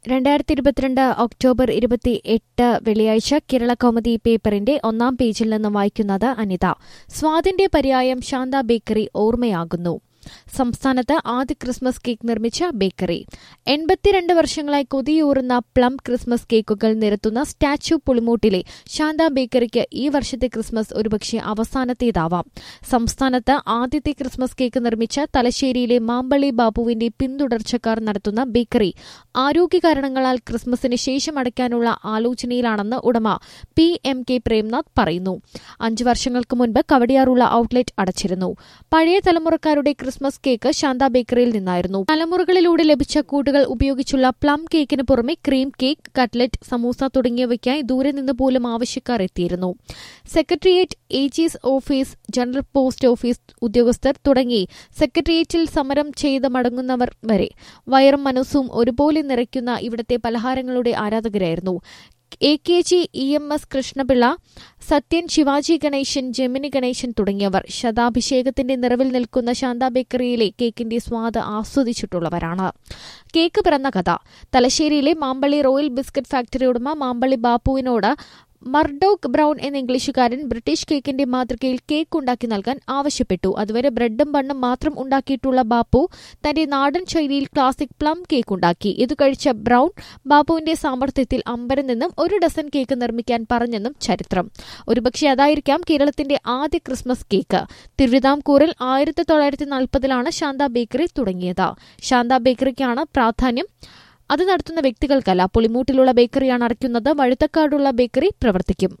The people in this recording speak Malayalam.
രണ്ടായിരത്തി ഇരുപത്തിരണ്ട് ഒക്ടോബർ ഇരുപത്തി എട്ട് വെള്ളിയാഴ്ച കേരള കൗമുദി പേപ്പറിന്റെ ഒന്നാം പേജിൽ നിന്ന് വായിക്കുന്നത് അനിത സ്വാതിന്റെ പര്യായം ശാന്ത ബേക്കറി ഓർമ്മയാകുന്നു സംസ്ഥാനത്ത് ആദ്യ ക്രിസ്മസ് കേക്ക് നിർമ്മിച്ച ബേക്കറി എൺപത്തിരണ്ട് വർഷങ്ങളായി കൊതിയൂറുന്ന പ്ലം ക്രിസ്മസ് കേക്കുകൾ നിരത്തുന്ന സ്റ്റാച്യു പുളിമൂട്ടിലെ ശാന്ത ബേക്കറിക്ക് ഈ വർഷത്തെ ക്രിസ്മസ് ഒരുപക്ഷെ അവസാനത്തേതാവാം സംസ്ഥാനത്ത് ആദ്യത്തെ ക്രിസ്മസ് കേക്ക് നിർമ്മിച്ച തലശ്ശേരിയിലെ മാമ്പള്ളി ബാബുവിന്റെ പിന്തുടർച്ചക്കാർ നടത്തുന്ന ബേക്കറി ആരോഗ്യ കാരണങ്ങളാൽ ക്രിസ്മസിന് ശേഷം അടയ്ക്കാനുള്ള ആലോചനയിലാണെന്ന് ഉടമ പി എം കെ പ്രേംനാഥ് പറയുന്നു അഞ്ചു വർഷങ്ങൾക്ക് മുൻപ് കവടിയാറുള്ള ഔട്ട്ലെറ്റ് അടച്ചിരുന്നു പഴയ തലമുറക്കാരുടെ ക്രിസ്മസ് കേക്ക് ശാന്ത ബേക്കറിയിൽ നിന്നായിരുന്നു തലമുറകളിലൂടെ ലഭിച്ച കൂട്ടുകൾ ഉപയോഗിച്ചുള്ള പ്ലം കേക്കിന് പുറമെ ക്രീം കേക്ക് കട്ട്ലറ്റ് സമൂസ തുടങ്ങിയവയ്ക്കായി ദൂരെ നിന്ന് പോലും ആവശ്യക്കാർ എത്തിയിരുന്നു secretariat AG's office general post office ഉദ്യോഗസ്ഥർ തുടങ്ങി സെക്രട്ടേറിയറ്റിൽ സമരം ചെയ്ത് മടങ്ങുന്നവർ വരെ വയറും മനസ്സും ഒരുപോലെ നിറയ്ക്കുന്ന ഇവിടത്തെ പലഹാരങ്ങളുടെ ആരാധകരായിരുന്നു A K G E M S Krishna Pillai Sathyan Sivaji Ganesan Gemini Ganesan തുടങ്ങിയവർ ശതാഭിഷേകത്തിന്റെ നിറവിൽ നിൽക്കുന്ന ശാന്ത ബേക്കറിയിലെ കേക്കിന്റെ സ്വാദ് ആസ്വദിച്ചിട്ടുള്ളവരാണ് കേക്ക് പിറന്ന കഥ തലശ്ശേരിയിലെ മാമ്പള്ളി റോയൽ ബിസ്ക്കറ്റ് ഫാക്ടറി ഉടമ മാമ്പള്ളി ബാപ്പുവിനോട് മർഡോക്ക് ബ്രൌൺ എന്ന ഇംഗ്ലീഷുകാരൻ ബ്രിട്ടീഷ് കേക്കിന്റെ മാതൃകയിൽ കേക്ക് ഉണ്ടാക്കി നൽകാൻ ആവശ്യപ്പെട്ടു അതുവരെ ബ്രെഡും ബണ്ണും മാത്രം ഉണ്ടാക്കിയിട്ടുള്ള ബാപ്പു തന്റെ നാടൻ ശൈലിയിൽ ക്ലാസിക് പ്ലം കേക്ക് ഉണ്ടാക്കി ഇത് കഴിച്ച ബ്രൌൺ ബാപ്പുവിന്റെ സാമർത്ഥ്യത്തിൽ അമ്പരം നിന്നും ഒരു ഡസൻ കേക്ക് നിർമ്മിക്കാൻ പറഞ്ഞെന്നും ചരിത്രം ഒരുപക്ഷെ അതായിരിക്കാം കേരളത്തിന്റെ ആദ്യ ക്രിസ്മസ് കേക്ക് തിരുവിതാംകൂറിൽ ആയിരത്തി തൊള്ളായിരത്തി നാൽപ്പതിലാണ് ശാന്ത ബേക്കറി തുടങ്ങിയത് ശാന്ത ബേക്കറിക്കാണ് പ്രാധാന്യം അത് നടത്തുന്ന വ്യക്തികൾക്കല്ല പുളിമൂട്ടിലുള്ള ബേക്കറിയാണ് അടയ്ക്കുന്നത് വഴുത്തക്കാടുള്ള ബേക്കറി പ്രവർത്തിക്കും